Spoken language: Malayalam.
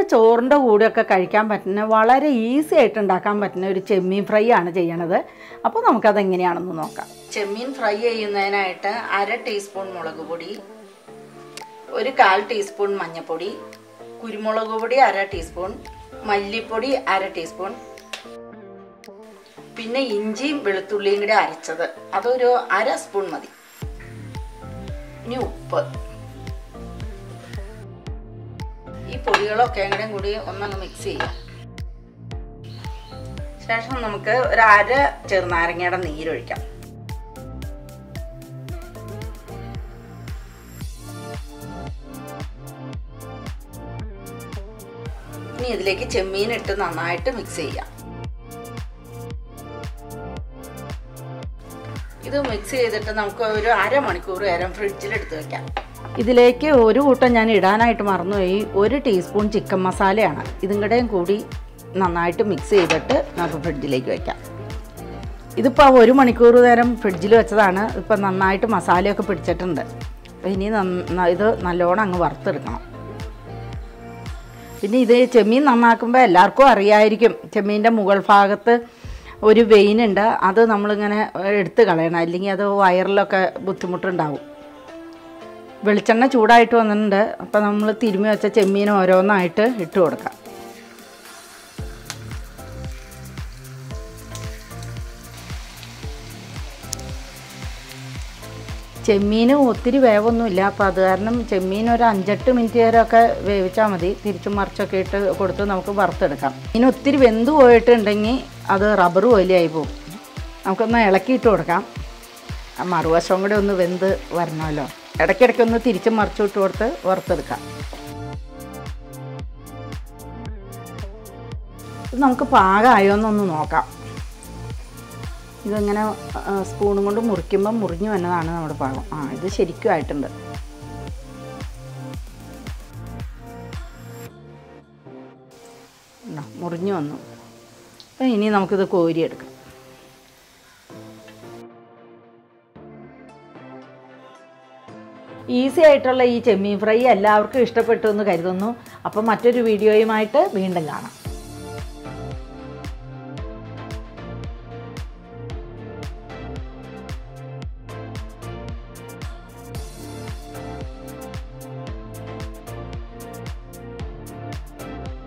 ചോറിൻ്റെ കൂടെയൊക്കെ കഴിക്കാൻ പറ്റുന്ന വളരെ ഈസി ആയിട്ട് ഉണ്ടാക്കാൻ പറ്റുന്ന ഒരു ചെമ്മീൻ ഫ്രൈ ആണ് ചെയ്യണത് അപ്പോൾ നമുക്കത് എങ്ങനെയാണെന്ന് നോക്കാം ചെമ്മീൻ ഫ്രൈ ചെയ്യുന്നതിനായിട്ട് അര ടീസ്പൂൺ മുളക് പൊടി ഒരു കാൽ ടീസ്പൂൺ മഞ്ഞൾപ്പൊടി കുരുമുളക് പൊടി അര ടീസ്പൂൺ മല്ലിപ്പൊടി അര ടീസ്പൂൺ പിന്നെ ഇഞ്ചിയും വെളുത്തുള്ളിയും കൂടി അരച്ചത് അതൊരു അര സ്പൂൺ മതി ഇനി ഉപ്പ് ഈ പൊടികളൊക്കെ കൂടെയും കൂടി ഒന്നങ്ങ് മിക്സ് ചെയ്യാം ശേഷം നമുക്ക് ഒരു അര ചെറുനാരങ്ങയുടെ നീരൊഴിക്കാം ഇനി ഇതിലേക്ക് ചെമ്മീൻ ഇട്ട് നന്നായിട്ട് മിക്സ് ചെയ്യാം ഇത് മിക്സ് ചെയ്തിട്ട് നമുക്ക് ഒരു അരമണിക്കൂർ നേരം ഫ്രിഡ്ജിൽ എടുത്ത് വെക്കാം ഇതിലേക്ക് ഒരു കൂട്ടം ഞാൻ ഇടാനായിട്ട് മറന്നുപോയി ഒരു ടീസ്പൂൺ ചിക്കൻ മസാലയാണ് ഇതും കൂടെയും കൂടി നന്നായിട്ട് മിക്സ് ചെയ്തിട്ട് നമുക്ക് ഫ്രിഡ്ജിലേക്ക് വെക്കാം ഇതിപ്പോൾ ഒരു മണിക്കൂർ നേരം ഫ്രിഡ്ജിൽ വെച്ചതാണ് ഇപ്പം നന്നായിട്ട് മസാലയൊക്കെ പിടിച്ചിട്ടുണ്ട് അപ്പോൾ ഇനി നന്ന ഇത് നല്ലോണം അങ്ങ് വറുത്തെടുക്കണം പിന്നെ ഇത് ചെമ്മീൻ നന്നാക്കുമ്പോൾ എല്ലാവർക്കും അറിയായിരിക്കും ചെമ്മീൻ്റെ മുകൾ ഭാഗത്ത് ഒരു വെയിൻ ഉണ്ട് അത് നമ്മളിങ്ങനെ എടുത്ത് കളയണം അല്ലെങ്കിൽ അത് വയറിലൊക്കെ ബുദ്ധിമുട്ടുണ്ടാവും വെളിച്ചെണ്ണ ചൂടായിട്ട് വന്നിട്ടുണ്ട് അപ്പോൾ നമ്മൾ തിരുമ്മി വെച്ച ചെമ്മീൻ ഓരോന്നായിട്ട് ഇട്ട് കൊടുക്കാം ചെമ്മീൻ ഒത്തിരി വേവൊന്നുമില്ല അപ്പോൾ അത് കാരണം ചെമ്മീൻ ഒരു അഞ്ചെട്ട് മിനിറ്റ് നേരമൊക്കെ വേവിച്ചാൽ മതി തിരിച്ചും മറിച്ചൊക്കെ ഇട്ട് കൊടുത്ത് നമുക്ക് വറുത്തെടുക്കാം ഇനി ഒത്തിരി വെന്ത് പോയിട്ടുണ്ടെങ്കിൽ അത് റബ്ബർ പോലെയായി പോകും നമുക്കൊന്ന് ഇളക്കിയിട്ട് കൊടുക്കാം ആ മറുവശം കൂടെ ഒന്ന് വെന്ത് വരണമല്ലോ ഇടയ്ക്കിടയ്ക്ക് ഒന്ന് തിരിച്ചും മറിച്ചും ഇട്ട് കൊടുത്ത് വറുത്തെടുക്കാം ഇത് നമുക്ക് പാകമായോ എന്നൊന്ന് നോക്കാം ഇതിങ്ങനെ ആ, സ്പൂണും കൊണ്ട് മുറിക്കുമ്പോൾ മുറിഞ്ഞു വന്നതാണ് നമ്മുടെ പാകം ആ ഇത് ശരിക്കും ആയിട്ടുണ്ട് ഉണ്ടോ? മുറിഞ്ഞു വന്നു അപ്പം ഇനി നമുക്കിത് കോരിയെടുക്കാം ഈസി ആയിട്ടുള്ള ഈ ചെമ്മീൻ ഫ്രൈ എല്ലാവർക്കും ഇഷ്ടപ്പെട്ടു എന്ന് കരുതുന്നു അപ്പം മറ്റൊരു വീഡിയോയുമായിട്ട് വീണ്ടും കാണാം